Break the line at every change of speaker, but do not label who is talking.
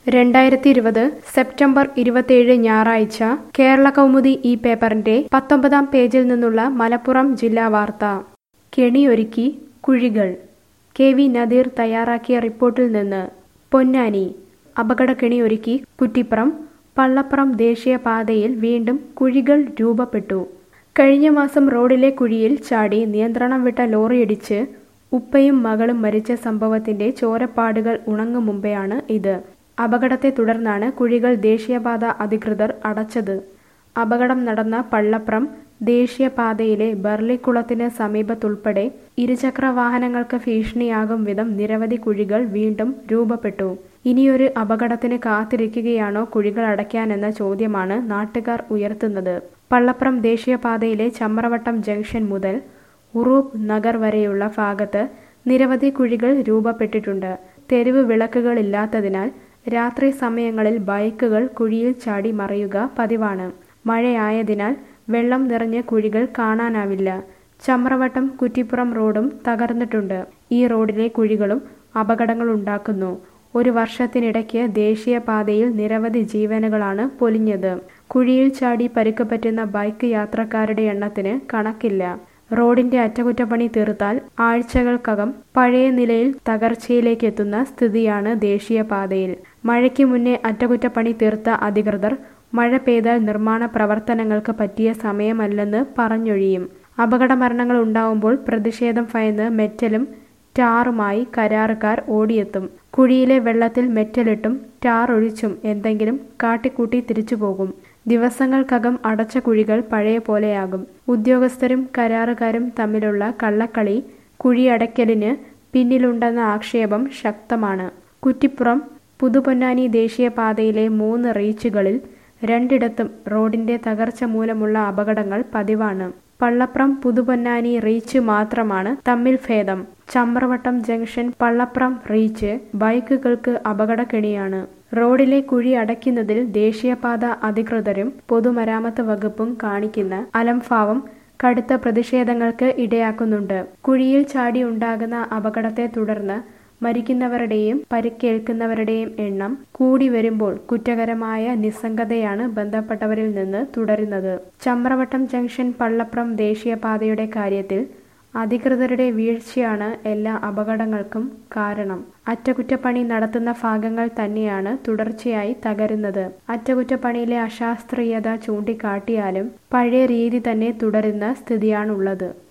രണ്ടായിരത്തി ഇരുപത് സെപ്റ്റംബർ ഇരുപത്തിയേഴ് ഞായറാഴ്ച കേരള കൗമുദി ഈ പേപ്പറിന്റെ പത്തൊമ്പതാം പേജിൽ നിന്നുള്ള മലപ്പുറം ജില്ലാ വാർത്ത കെണിയൊരുക്കി കുഴികൾ കെ വി നദീർ തയ്യാറാക്കിയ റിപ്പോർട്ടിൽ നിന്ന് പൊന്നാനി അപകടക്കെണി ഒരുക്കി കുറ്റിപ്പുറം പള്ളപ്പുറം ദേശീയപാതയിൽ വീണ്ടും കുഴികൾ രൂപപ്പെട്ടു കഴിഞ്ഞ മാസം റോഡിലെ കുഴിയിൽ ചാടി നിയന്ത്രണം വിട്ട ലോറിയിടിച്ച് ഉപ്പയും മകളും മരിച്ച സംഭവത്തിന്റെ ചോരപ്പാടുകൾ ഉണങ്ങും മുമ്പെയാണ് ഇത് അപകടത്തെ തുടർന്നാണ് കുഴികൾ ദേശീയപാത അധികൃതർ അടച്ചത് അപകടം നടന്ന പള്ളപ്രം ദേശീയപാതയിലെ ബർലിക്കുളത്തിന് സമീപത്തുൾപ്പെടെ ഇരുചക്ര വാഹനങ്ങൾക്ക് ഭീഷണിയാകും വിധം നിരവധി കുഴികൾ വീണ്ടും രൂപപ്പെട്ടു ഇനിയൊരു അപകടത്തിന് കാത്തിരിക്കുകയാണോ കുഴികൾ അടയ്ക്കാനെന്ന ചോദ്യമാണ് നാട്ടുകാർ ഉയർത്തുന്നത് പള്ളപ്രം ദേശീയപാതയിലെ ചമ്രവട്ടം ജംഗ്ഷൻ മുതൽ ഉറൂബ് നഗർ വരെയുള്ള ഭാഗത്ത് നിരവധി കുഴികൾ രൂപപ്പെട്ടിട്ടുണ്ട് തെരുവ് വിളക്കുകളില്ലാത്തതിനാൽ രാത്രി സമയങ്ങളിൽ ബൈക്കുകൾ കുഴിയിൽ ചാടി മറയുക പതിവാണ് മഴയായതിനാൽ വെള്ളം നിറഞ്ഞ കുഴികൾ കാണാനാവില്ല ചമ്രവട്ടം കുറ്റിപ്പുറം റോഡും തകർന്നിട്ടുണ്ട് ഈ റോഡിലെ കുഴികളും അപകടങ്ങൾ ഉണ്ടാക്കുന്നു ഒരു വർഷത്തിനിടയ്ക്ക് ദേശീയപാതയിൽ നിരവധി ജീവനുകളാണ് പൊലിഞ്ഞത് കുഴിയിൽ ചാടി പരിക്ക് പറ്റുന്ന ബൈക്ക് യാത്രക്കാരുടെ എണ്ണത്തിന് കണക്കില്ല റോഡിന്റെ അറ്റകുറ്റപ്പണി തീർത്താൽ ആഴ്ചകൾക്കകം പഴയ നിലയിൽ തകർച്ചയിലേക്ക് എത്തുന്ന സ്ഥിതിയാണ് ദേശീയപാതയിൽ മഴയ്ക്ക് മുന്നേ അറ്റകുറ്റപ്പണി തീർത്ത അധികൃതർ മഴ പെയ്താൽ നിർമ്മാണ പ്രവർത്തനങ്ങൾക്ക് പറ്റിയ സമയമല്ലെന്ന് പറഞ്ഞൊഴിയും അപകട മരണങ്ങൾ ഉണ്ടാവുമ്പോൾ പ്രതിഷേധം ഭയന്ന് മെറ്റലും ടാറുമായി കരാറുകാർ ഓടിയെത്തും കുഴിയിലെ വെള്ളത്തിൽ മെറ്റലിട്ടും ടാർ ഒഴിച്ചും എന്തെങ്കിലും കാട്ടിക്കൂട്ടി തിരിച്ചു പോകും ദിവസങ്ങൾക്കകം അടച്ച കുഴികൾ പഴയ പോലെയാകും ഉദ്യോഗസ്ഥരും കരാറുകാരും തമ്മിലുള്ള കള്ളക്കളി കുഴിയടയ്ക്കലിന് പിന്നിലുണ്ടെന്ന ആക്ഷേപം ശക്തമാണ് കുറ്റിപ്പുറം പുതുപൊന്നാനി ദേശീയപാതയിലെ മൂന്ന് റീച്ചുകളിൽ രണ്ടിടത്തും റോഡിന്റെ തകർച്ച മൂലമുള്ള അപകടങ്ങൾ പതിവാണ് പള്ളപ്രം പുതുപൊന്നാനി റീച്ച് മാത്രമാണ് തമ്മിൽ ഭേദം ചമ്രവട്ടം ജംഗ്ഷൻ പള്ളപ്രം റീച്ച് ബൈക്കുകൾക്ക് അപകടക്കെണിയാണ് റോഡിലെ കുഴി അടയ്ക്കുന്നതിൽ ദേശീയപാത അധികൃതരും പൊതുമരാമത്ത് വകുപ്പും കാണിക്കുന്ന അലംഭാവം കടുത്ത പ്രതിഷേധങ്ങൾക്ക് ഇടയാക്കുന്നുണ്ട് കുഴിയിൽ ചാടി ഉണ്ടാകുന്ന അപകടത്തെ തുടർന്ന് മരിക്കുന്നവരുടെയും പരിക്കേൽക്കുന്നവരുടെയും എണ്ണം കൂടി വരുമ്പോൾ കുറ്റകരമായ നിസ്സംഗതയാണ് ബന്ധപ്പെട്ടവരിൽ നിന്ന് തുടരുന്നത് ചമ്രവട്ടം ജംഗ്ഷൻ പള്ളപ്രം ദേശീയപാതയുടെ കാര്യത്തിൽ അധികൃതരുടെ വീഴ്ചയാണ് എല്ലാ അപകടങ്ങൾക്കും കാരണം അറ്റകുറ്റപ്പണി നടത്തുന്ന ഭാഗങ്ങൾ തന്നെയാണ് തുടർച്ചയായി തകരുന്നത് അറ്റകുറ്റപ്പണിയിലെ അശാസ്ത്രീയത ചൂണ്ടിക്കാട്ടിയാലും പഴയ രീതി തന്നെ തുടരുന്ന സ്ഥിതിയാണുള്ളത്